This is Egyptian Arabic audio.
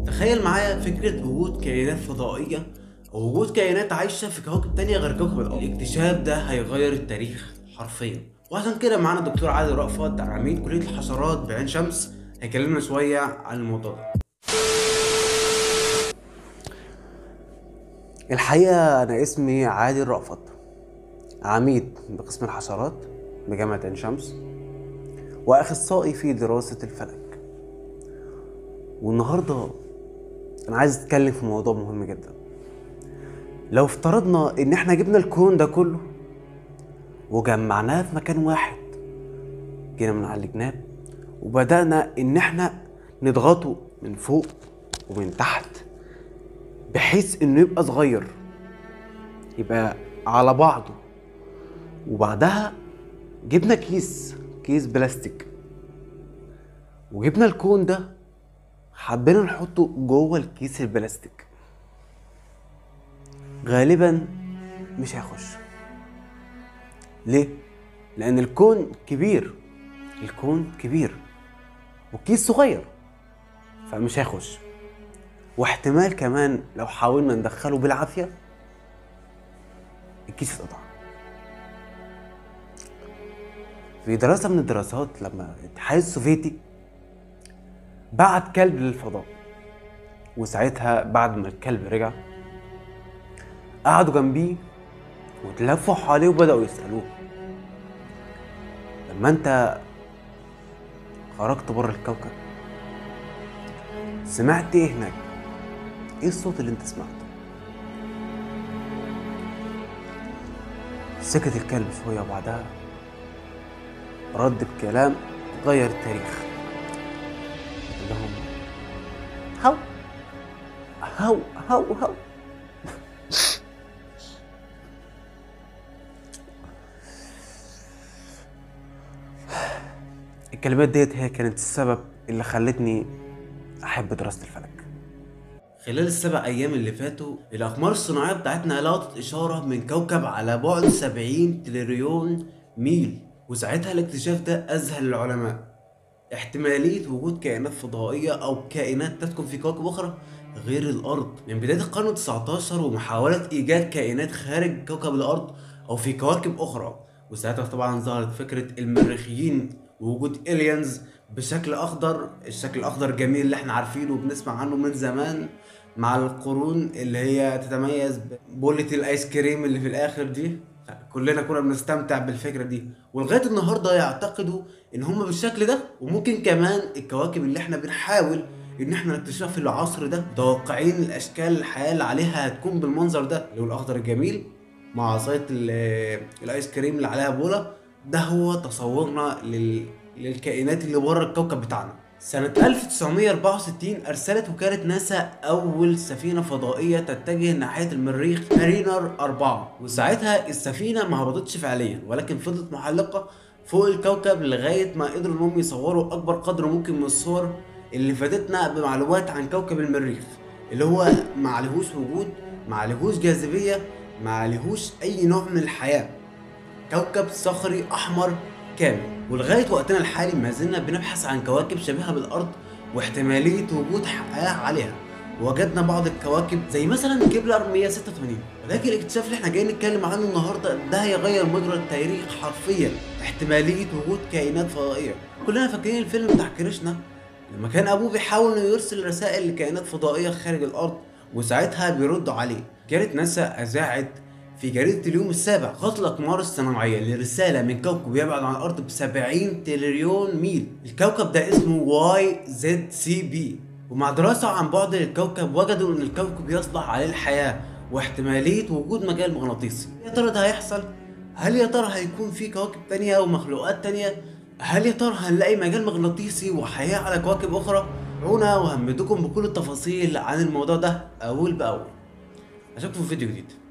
تخيل معايا فكرة وجود كائنات فضائية أو وجود كائنات عايشة في كواكب تانية غير كوكب الأرض الاكتشاف ده هيغير التاريخ حرفيا وعشان كده معانا الدكتور عادل رأفت عميد كلية الحشرات بعين شمس هيكلمنا شوية عن الموضوع ده الحقيقة أنا اسمي عادل رأفت عميد بقسم الحشرات بجامعة عين شمس وأخصائي في دراسة الفلك والنهاردة أنا عايز أتكلم في موضوع مهم جدا لو افترضنا إن إحنا جبنا الكون ده كله وجمعناه في مكان واحد جينا من على الجناب وبدأنا إن إحنا نضغطه من فوق ومن تحت بحيث إنه يبقى صغير يبقى على بعضه وبعدها جبنا كيس كيس بلاستيك وجبنا الكون ده حبينا نحطه جوه الكيس البلاستيك غالبا مش هيخش ليه لان الكون كبير الكون كبير والكيس صغير فمش هيخش واحتمال كمان لو حاولنا ندخله بالعافيه الكيس اتقطع في دراسة من الدراسات لما الاتحاد السوفيتي بعت كلب للفضاء وساعتها بعد ما الكلب رجع قعدوا جنبيه وتلفوا حواليه وبدأوا يسألوه لما انت خرجت بره الكوكب سمعت ايه هناك؟ ايه الصوت اللي انت سمعته؟ سكت الكلب شوية وبعدها رد بكلام غير التاريخ قال لهم هو هو هو هو الكلمات ديت هي كانت السبب اللي خلتني احب دراسة الفلك خلال السبع ايام اللي فاتوا الاقمار الصناعيه بتاعتنا لقطت اشاره من كوكب على بعد 70 تريليون ميل وساعتها الاكتشاف ده اذهل العلماء احتماليه وجود كائنات فضائيه او كائنات تسكن في كواكب اخرى غير الارض من بدايه القرن 19 ومحاوله ايجاد كائنات خارج كوكب الارض او في كواكب اخرى وساعتها طبعا ظهرت فكره المريخيين ووجود الينز بشكل اخضر الشكل الاخضر الجميل اللي احنا عارفينه وبنسمع عنه من زمان مع القرون اللي هي تتميز ببولة الايس كريم اللي في الاخر دي كلنا كنا بنستمتع بالفكره دي ولغايه النهارده يعتقدوا ان هم بالشكل ده وممكن كمان الكواكب اللي احنا بنحاول ان احنا نكتشفها في العصر ده متوقعين الاشكال الحياه اللي عليها هتكون بالمنظر ده اللي هو الاخضر الجميل مع عصايه ال- الايس كريم اللي عليها بوله ده هو تصورنا لل... للكائنات اللي بره الكوكب بتاعنا سنة 1964 أرسلت وكالة ناسا أول سفينة فضائية تتجه ناحية المريخ مارينر 4 وساعتها السفينة ما هبطتش فعليا ولكن فضلت معلقة فوق الكوكب لغاية ما قدروا إنهم يصوروا أكبر قدر ممكن من الصور اللي فادتنا بمعلومات عن كوكب المريخ اللي هو ما عليهوش وجود ما عليهوش جاذبية ما عليهوش أي نوع من الحياة كوكب صخري احمر كامل ولغايه وقتنا الحالي ما زلنا بنبحث عن كواكب شبيهه بالارض واحتماليه وجود حياه عليها وجدنا بعض الكواكب زي مثلا كيبلر 186 ولكن الاكتشاف اللي احنا جايين نتكلم عنه النهارده ده هيغير مجرى التاريخ حرفيا احتماليه وجود كائنات فضائيه كلنا فاكرين الفيلم بتاع كريشنا لما كان ابوه بيحاول انه يرسل رسائل لكائنات فضائيه خارج الارض وساعتها بيردوا عليه جريدة ناسا اذاعت في جريدة اليوم السابع خط الأقمار الصناعية لرسالة من كوكب يبعد عن الأرض ب 70 تريليون ميل الكوكب ده اسمه واي زد سي بي ومع دراسة عن بعد الكوكب وجدوا إن الكوكب يصلح عليه الحياة واحتمالية وجود مجال مغناطيسي يا ترى ده هيحصل؟ هل يا ترى هيكون في كواكب تانية أو مخلوقات تانية؟ هل يا ترى هنلاقي مجال مغناطيسي وحياة على كواكب أخرى؟ رونا وهمدكم بكل التفاصيل عن الموضوع ده أول بأول أشوفكم في فيديو جديد